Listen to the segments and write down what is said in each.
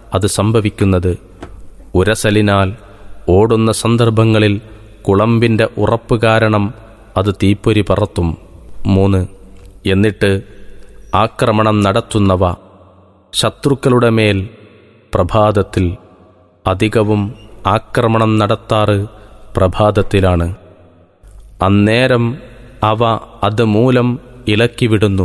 അത് സംഭവിക്കുന്നത് ഉരസലിനാൽ ഓടുന്ന സന്ദർഭങ്ങളിൽ കുളമ്പിന്റെ ഉറപ്പ് കാരണം അത് തീപ്പൊരി പറത്തും മൂന്ന് എന്നിട്ട് ആക്രമണം നടത്തുന്നവ ശത്രുക്കളുടെ മേൽ പ്രഭാതത്തിൽ അധികവും ആക്രമണം നടത്താറ് പ്രഭാതത്തിലാണ് അന്നേരം അവ അത് മൂലം ഇളക്കിവിടുന്നു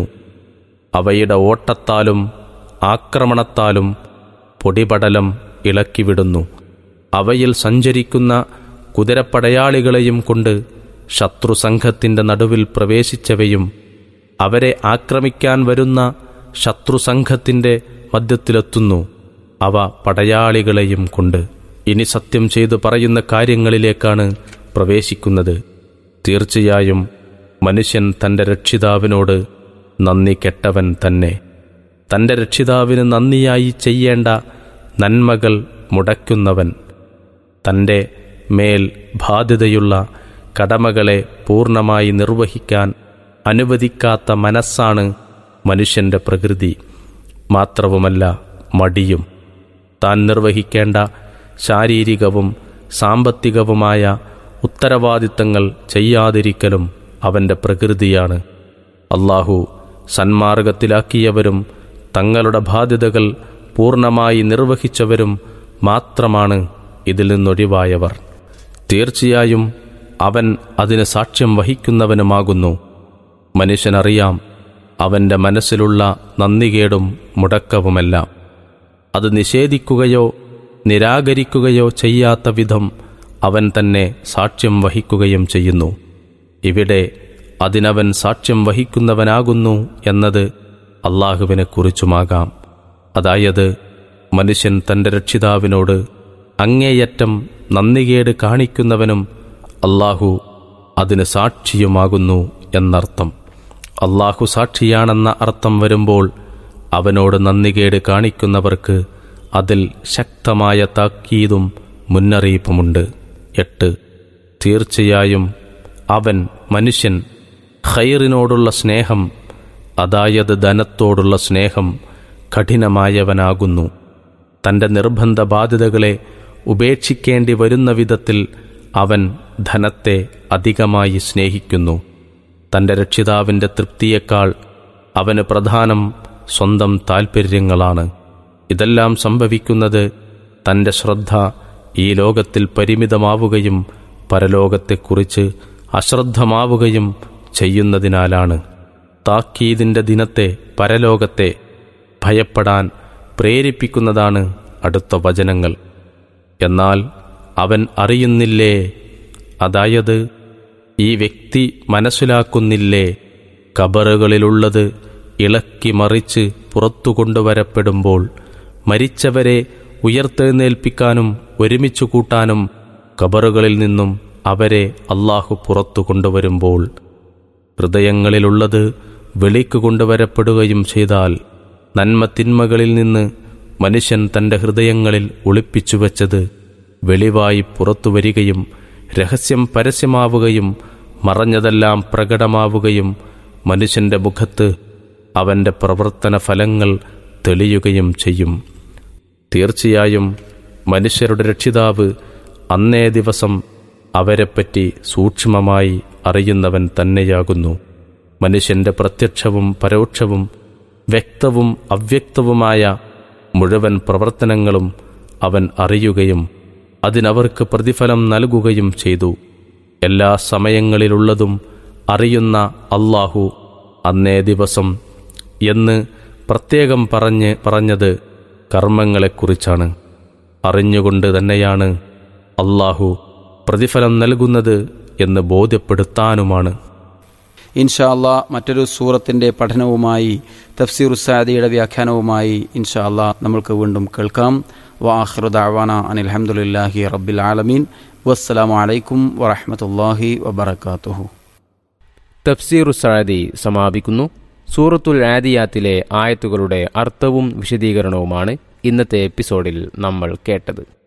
അവയുടെ ഓട്ടത്താലും ആക്രമണത്താലും പൊടിപടലം ഇളക്കിവിടുന്നു അവയിൽ സഞ്ചരിക്കുന്ന കുതിരപ്പടയാളികളെയും കൊണ്ട് ശത്രുസംഘത്തിന്റെ നടുവിൽ പ്രവേശിച്ചവയും അവരെ ആക്രമിക്കാൻ വരുന്ന ശത്രുസംഘത്തിന്റെ മധ്യത്തിലെത്തുന്നു അവ പടയാളികളെയും കൊണ്ട് ഇനി സത്യം ചെയ്തു പറയുന്ന കാര്യങ്ങളിലേക്കാണ് പ്രവേശിക്കുന്നത് തീർച്ചയായും മനുഷ്യൻ തന്റെ രക്ഷിതാവിനോട് നന്ദി കെട്ടവൻ തന്നെ തന്റെ രക്ഷിതാവിന് നന്ദിയായി ചെയ്യേണ്ട നന്മകൾ മുടക്കുന്നവൻ തന്റെ മേൽ ബാധ്യതയുള്ള കടമകളെ പൂർണ്ണമായി നിർവഹിക്കാൻ അനുവദിക്കാത്ത മനസ്സാണ് മനുഷ്യന്റെ പ്രകൃതി മാത്രവുമല്ല മടിയും താൻ നിർവഹിക്കേണ്ട ശാരീരികവും സാമ്പത്തികവുമായ ഉത്തരവാദിത്തങ്ങൾ ചെയ്യാതിരിക്കലും അവന്റെ പ്രകൃതിയാണ് അള്ളാഹു സന്മാർഗത്തിലാക്കിയവരും തങ്ങളുടെ ബാധ്യതകൾ പൂർണ്ണമായി നിർവഹിച്ചവരും മാത്രമാണ് ഇതിൽ നിന്നൊഴിവായവർ തീർച്ചയായും അവൻ അതിന് സാക്ഷ്യം വഹിക്കുന്നവനുമാകുന്നു മനുഷ്യനറിയാം അവന്റെ മനസ്സിലുള്ള നന്ദികേടും മുടക്കവുമെല്ലാം അത് നിഷേധിക്കുകയോ നിരാകരിക്കുകയോ ചെയ്യാത്ത വിധം അവൻ തന്നെ സാക്ഷ്യം വഹിക്കുകയും ചെയ്യുന്നു ഇവിടെ അതിനവൻ സാക്ഷ്യം വഹിക്കുന്നവനാകുന്നു എന്നത് അള്ളാഹുവിനെ കുറിച്ചുമാകാം അതായത് മനുഷ്യൻ തന്റെ രക്ഷിതാവിനോട് അങ്ങേയറ്റം നന്ദികേട് കാണിക്കുന്നവനും അള്ളാഹു അതിന് സാക്ഷിയുമാകുന്നു എന്നർത്ഥം അള്ളാഹു സാക്ഷിയാണെന്ന അർത്ഥം വരുമ്പോൾ അവനോട് നന്ദികേട് കാണിക്കുന്നവർക്ക് അതിൽ ശക്തമായ താക്കീതും മുന്നറിയിപ്പുമുണ്ട് എട്ട് തീർച്ചയായും അവൻ മനുഷ്യൻ ഖൈറിനോടുള്ള സ്നേഹം അതായത് ധനത്തോടുള്ള സ്നേഹം കഠിനമായവനാകുന്നു തന്റെ നിർബന്ധ ബാധ്യതകളെ ഉപേക്ഷിക്കേണ്ടി വരുന്ന വിധത്തിൽ അവൻ ധനത്തെ അധികമായി സ്നേഹിക്കുന്നു തന്റെ രക്ഷിതാവിന്റെ തൃപ്തിയേക്കാൾ അവന് പ്രധാനം സ്വന്തം താൽപ്പര്യങ്ങളാണ് ഇതെല്ലാം സംഭവിക്കുന്നത് തന്റെ ശ്രദ്ധ ഈ ലോകത്തിൽ പരിമിതമാവുകയും പരലോകത്തെക്കുറിച്ച് അശ്രദ്ധമാവുകയും ചെയ്യുന്നതിനാലാണ് താക്കീതിന്റെ ദിനത്തെ പരലോകത്തെ ഭയപ്പെടാൻ പ്രേരിപ്പിക്കുന്നതാണ് അടുത്ത വചനങ്ങൾ എന്നാൽ അവൻ അറിയുന്നില്ലേ അതായത് ഈ വ്യക്തി മനസ്സിലാക്കുന്നില്ലേ കബറുകളിലുള്ളത് ഇളക്കി മറിച്ച് പുറത്തു കൊണ്ടുവരപ്പെടുമ്പോൾ മരിച്ചവരെ ഉയർത്തെഴുന്നേൽപ്പിക്കാനും ഒരുമിച്ചു കൂട്ടാനും കബറുകളിൽ നിന്നും അവരെ അള്ളാഹു പുറത്തു കൊണ്ടുവരുമ്പോൾ ഹൃദയങ്ങളിലുള്ളത് വെളിക്ക് കൊണ്ടുവരപ്പെടുകയും ചെയ്താൽ നന്മ തിന്മകളിൽ നിന്ന് മനുഷ്യൻ തന്റെ ഹൃദയങ്ങളിൽ ഒളിപ്പിച്ചു വച്ചത് വെളിവായി പുറത്തു വരികയും രഹസ്യം പരസ്യമാവുകയും മറഞ്ഞതെല്ലാം പ്രകടമാവുകയും മനുഷ്യന്റെ മുഖത്ത് അവന്റെ പ്രവർത്തന ഫലങ്ങൾ തെളിയുകയും ചെയ്യും തീർച്ചയായും മനുഷ്യരുടെ രക്ഷിതാവ് അന്നേ ദിവസം അവരെപ്പറ്റി സൂക്ഷ്മമായി അറിയുന്നവൻ തന്നെയാകുന്നു മനുഷ്യന്റെ പ്രത്യക്ഷവും പരോക്ഷവും വ്യക്തവും അവ്യക്തവുമായ മുഴുവൻ പ്രവർത്തനങ്ങളും അവൻ അറിയുകയും അതിനവർക്ക് പ്രതിഫലം നൽകുകയും ചെയ്തു എല്ലാ സമയങ്ങളിലുള്ളതും അറിയുന്ന അള്ളാഹു അന്നേ ദിവസം എന്ന് പ്രത്യേകം പറഞ്ഞ് പറഞ്ഞത് കർമ്മങ്ങളെക്കുറിച്ചാണ് അറിഞ്ഞുകൊണ്ട് തന്നെയാണ് അള്ളാഹു പ്രതിഫലം നൽകുന്നത് എന്ന് ബോധ്യപ്പെടുത്താനുമാണ് ഇൻഷാ അള്ളാ മറ്റൊരു സൂറത്തിന്റെ പഠനവുമായി തഫ്സീർ ഉസാദിയുടെ വ്യാഖ്യാനവുമായി ഇൻഷാ അള്ളാ നമ്മൾക്ക് വീണ്ടും കേൾക്കാം വാഹ്റു ദാവാന അനിൽഹമുല്ലാഹി റബ്ബിൽ ആലമീൻ വസ്സലാമു അലൈക്കും വറഹമത്തല്ലാഹി വബർക്കാത്തുഹു തഫ്സീർ സാദി സമാപിക്കുന്നു സൂറത്തുൽ ആദിയാത്തിലെ ആയത്തുകളുടെ അർത്ഥവും വിശദീകരണവുമാണ് ഇന്നത്തെ എപ്പിസോഡിൽ നമ്മൾ കേട്ടത്